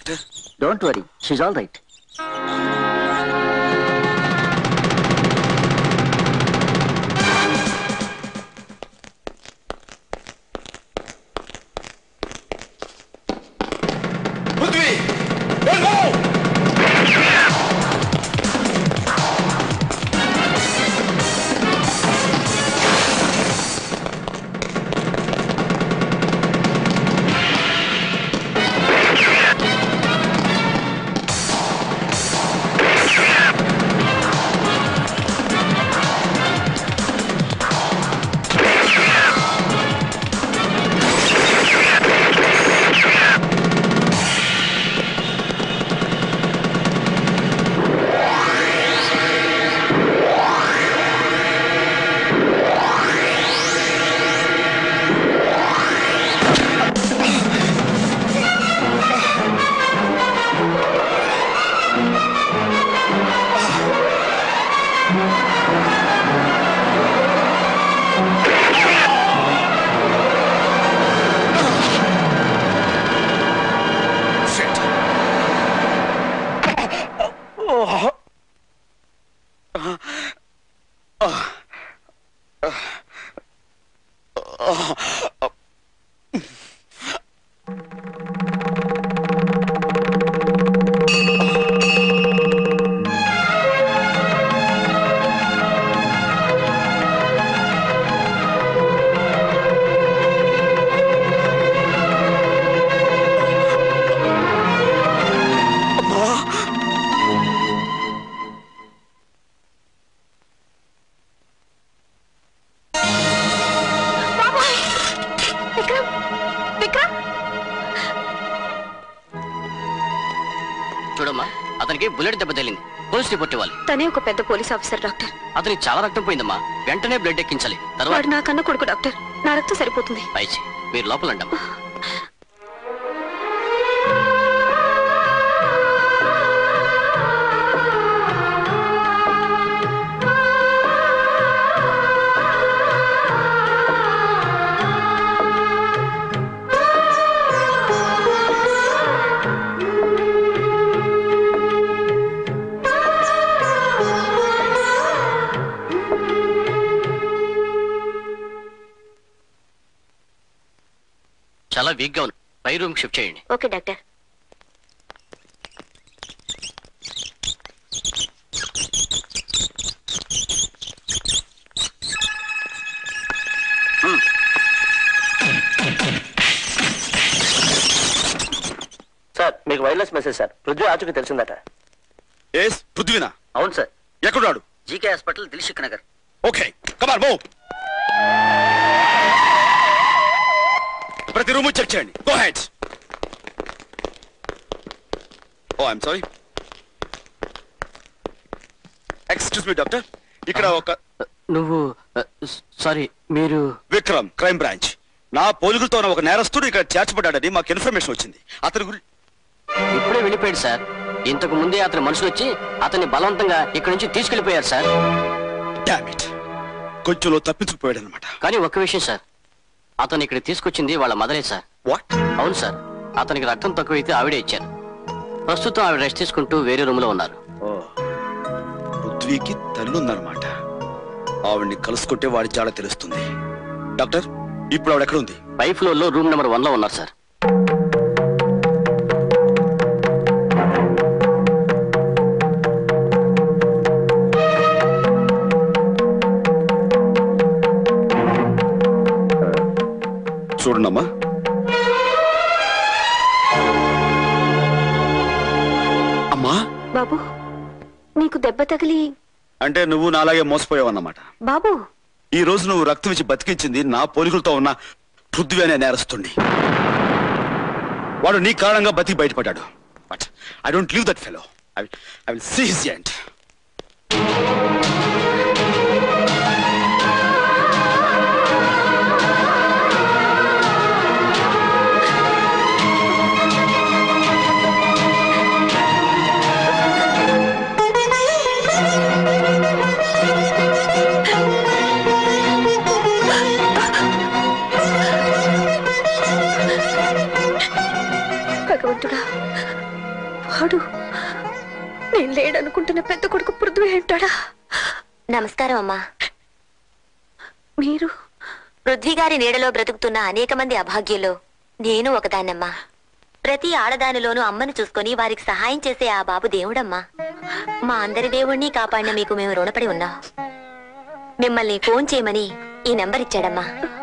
Doctor don't worry she's all right Prithvi don't move! Vikram Vikram చూడమ్మా అతనికి bullet దెబ్బ తగిలింది పోలీస్ రిపోర్ట్ ఇవ్వాలి తనే ఒక పెద్ద పోలీస్ ఆఫీసర్ డాక్టర్ అతనికి చాలా రక్తం పోయిందమ్మా వెంటనే బ్లడ్ ఎక్కించాలి తర్వాత వాడు నా కన్న కొడుకు డాక్టర్ నా రక్తం సరిపోతుంది పైచి మీరు లోపల అండమ్మా చాలా వీక్ గా ఉంది పై రూమ్ షిఫ్ట్ చేయండి ఓకే డాక్టర్ సార్ మీకు వైర్లెస్ మెసేజ్ సార్ పృథ్వీ ఆచూకి తెలిసిందట ఏస్ పృథ్వీనా అవును సార్ ఎక్కడున్నాడు GK hospital Dilsukhnagar okay come on move ప్రతి రూమ్ చెక్ చేయండి go ahead oh I'm sorry excuse me doctor ఇక్కడ ఒక నువ్వు సారీ మీరు విక్రమ్ క్రైమ్ బ్రాంచ్ నా పోలికలతో ఉన్న ఒక నేరస్తుడు ఇక్కడ చేర్చబడ్డాడని మాకు ఇన్ఫర్మేషన్ వచ్చింది అతని గురించి ఇప్పుడే వెళ్ళిపోయాడు సార్ ఇంతకు ముందే అతని మనుషులు వచ్చి అతన్ని బలవంతంగా ఇక్కడి నుంచి తీసుకెళ్లిపోయారు సార్ డామిట్ కొంచెంలో తప్పించుకుపోయాడు అనమాట కానీ ఒక్క విషయం సార్ అతను ఇక్కడ తీసుకొచ్చింది వాళ్ళ మదరే సార్ వాట్ అవును సార్ అతనికి రక్తం తక్కువైతే ఆవిడే ఇచ్చారు ప్రస్తుతం ఆవిడ రెస్ట్ తీసుకుంటూ వేరే రూమ్ లో ఉన్నారు పృథ్వీకి తల్లి ఉందన్నమాట ఆవిడ్ని కలుసుకుంటే వాడి జాడ తెలుస్తుంది డాక్టర్ ఇప్పుడు ఆవిడ ఎక్కడ ఉంది పై ఫ్లోర్ లో రూమ్ నెంబర్ వన్ లో ఉన్నారు సార్ చూడండమ్మా అమ్మా బాబు నీకు దెబ్బ తగిలి అంటే నువ్వు నాలాగే మోసపోయావు అన్నమాట బాబు ఈ రోజు నువ్వు రక్తం ఇచ్చి బతికించింది నా పోలికలతో ఉన్న పృథ్వీ అనే నేరస్తుండి వాడు నీ కారణంగా బతికి బయటపడ్డాడు but I don't leave that fellow I I will see his end భగవంతుడా వాడు నేను లేడనుకుంటున్న పెద్ద కొడుకు పృథ్వీ అంటాడా నమస్కారం అమ్మా మీరు పృథ్వీ గారి నీడలో బ్రతుకుతున్న అనేక మంది అభాగ్యుల్లో నేను ఒకదాన్నమ్మా ప్రతి ఆడదానిలోనూ అమ్మను చూసుకొని వారికి సహాయం చేసే ఆ బాబు దేవుడమ్మా మా అందరి దేవుణ్ణి కాపాడిన మీకు మేము రుణపడి ఉన్నాం మిమ్మల్ని ఫోన్ చేయమని ఈ నెంబర్ ఇచ్చాడమ్మా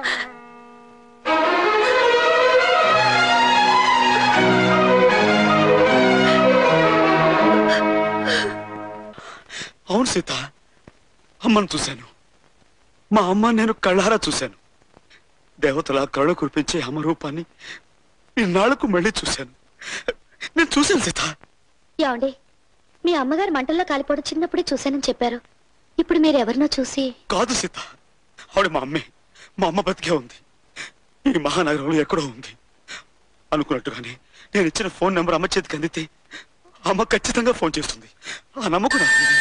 అవును సీత అమ్మను చూశాను మా అమ్మ నేను కళ్ళారా చూశాను దేవతల కళ్ళు కురిపించే అమ్మ రూపాన్ని ఇన్నాళ్లకు మళ్ళీ చూశాను నేను చూశాను సీత ఏమండి మీ అమ్మగారు మంటల్లో కాలిపోవడం చిన్నప్పుడే చూశానని చెప్పారు ఇప్పుడు మీరు ఎవరినో చూసి కాదు సీత ఆవిడ మా అమ్మే మా అమ్మ బతికే ఉంది ఈ మహానగరంలో ఎక్కడో ఉంది అనుకున్నట్టుగానే నేను ఇచ్చిన ఫోన్ నెంబర్ అమ్మ చేతికి అందితే అమ్మ ఖచ్చితంగా ఫోన్ చేస్తుంది ఆ నమ్మకం నాకు ఉంది.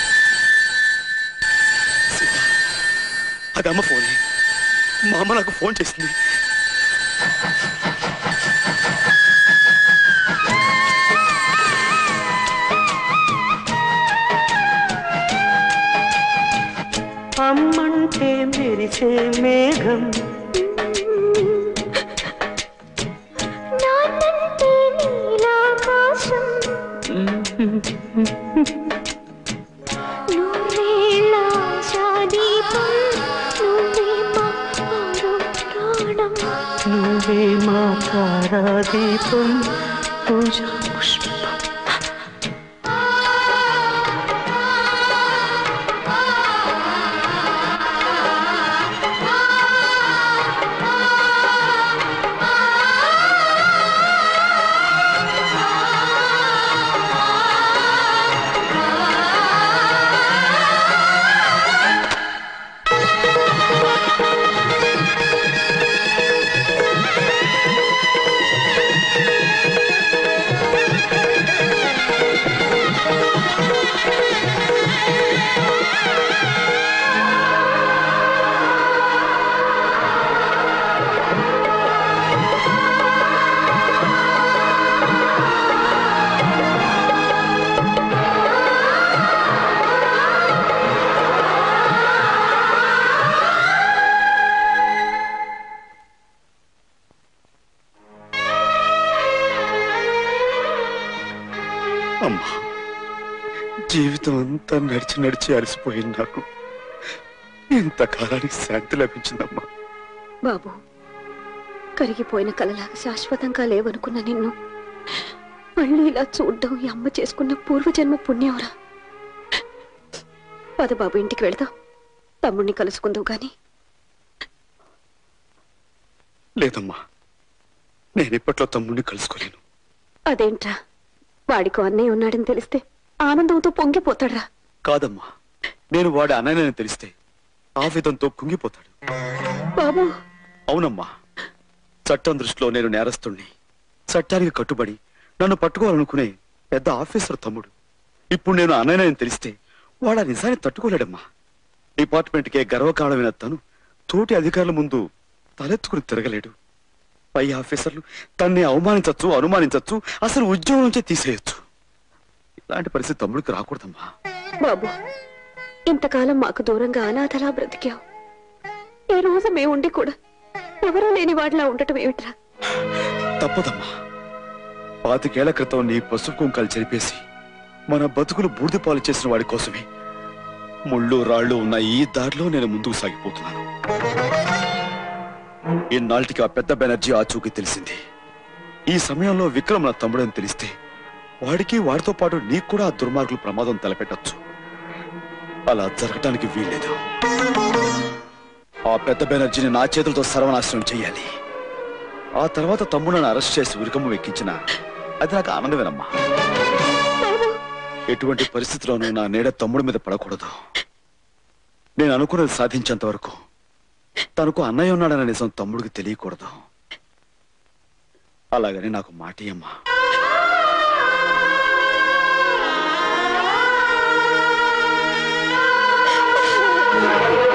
సీత అది అమ్మ ఫోనే మా అమ్మ నాకు ఫోన్ చేసింది అమ్మంటే మెరిసే మేఘం నాన్నంటే నీలాకాశం నూరేళ్ళ ఆశాదీపం నువ్వే మా ఆరో ప్రాణం నువ్వే మా తారాదీపం పూజా పుష్పం అమ్మా జీవితం అంతా నడిచి నడిచి అలసిపోయింది నాకు ఇంతకాలానికి శాంతి లభించిందమ్మా బాబు కరిగిపోయిన కలలాగా శాశ్వతంగా లేవనుకున్న నిన్ను మళ్ళీ ఇలా చూడ్డం ఈ అమ్మ చేసుకున్న పూర్వజన్మ పుణ్యంరా పద బాబు ఇంటికి వెళదాం తమ్ముడిని కలుసుకుందావు గాని లేదమ్మా నేను ఇప్పట్లో తమ్ముడిని కలుసుకోలేను అదేంట్రా వాడికో అన్నయ్య ఉన్నాడని తెలిస్తే ఆనందంతో పొంగిపోతాడ్రా కాదమ్మా నేను వాడి అన్నయ్యని తెలిస్తే ఆవేదంతో కుంగిపోతాడు బాబు అవునమ్మా చట్టం దృష్టిలో నేను నేరస్తుణ్ణి చట్టానికి కట్టుబడి నన్ను పట్టుకోవాలనుకునే పెద్ద ఆఫీసర్ తమ్ముడు ఇప్పుడు నేను అన్నయ్యని తెలిస్తే వాడు ఆ నిజాన్ని తట్టుకోలేడమ్మా డిపార్ట్మెంట్కే గర్వకారణమైన తను తోటి అధికారుల ముందు తలెత్తుకుని తిరగలేడు పై ఆఫీసర్లు తన్ని అవమానించచ్చు అనుమానించచ్చు అసలు ఉద్యోగం నుంచే తీసేయొచ్చు ఇలాంటి పరిస్థితి తమ్ముడికి రాకూడదమ్మా బాబు ఇంతకాలం మాకు దూరంగా అనాథలా బ్రతికావు ఈ రోజు మేముండి కూడా ఎవరూ లేని వాడిలా ఉండటం ఏమిట్రా తప్పదమ్మా పాతికేళ్ల క్రితం నీ పసుపు కుంకాలు చెరిపేసి మన బతుకులు బూడిద పాలు చేసిన వాడి కోసమే ముళ్ళు రాళ్ళు ఉన్న ఈ దారిలో నేను ముందుకు సాగిపోతున్నాను ఇన్నాళ్ళకి ఆ పెద్ద బెనర్జీ ఆచూకి తెలిసింది ఈ సమయంలో విక్రమ్ నా తమ్ముడని తెలిస్తే వాడికి వాడితో పాటు నీకు కూడా ఆ దుర్మార్గులు ప్రమాదం తలపెట్టచ్చు అలా జరగటానికి వీల్లేదు ఆ పెద్ద బెనర్జీని నా చేతులతో సర్వనాశనం చెయ్యాలి ఆ తర్వాత తమ్ముళ్ళని అరెస్ట్ చేసి ఉరికమ్మ ఎక్కించిన అది నాకు ఆనందమేనమ్మా ఎటువంటి పరిస్థితిలోనూ నా నీడ తమ్ముడి మీద పడకూడదు నేను అనుకున్నది సాధించేంత వరకు తనకు అన్నయ్య ఉన్నాడన్న నిజం తమ్ముడికి తెలియకూడదు అలాగని నాకు మాటియమ్మా ఆ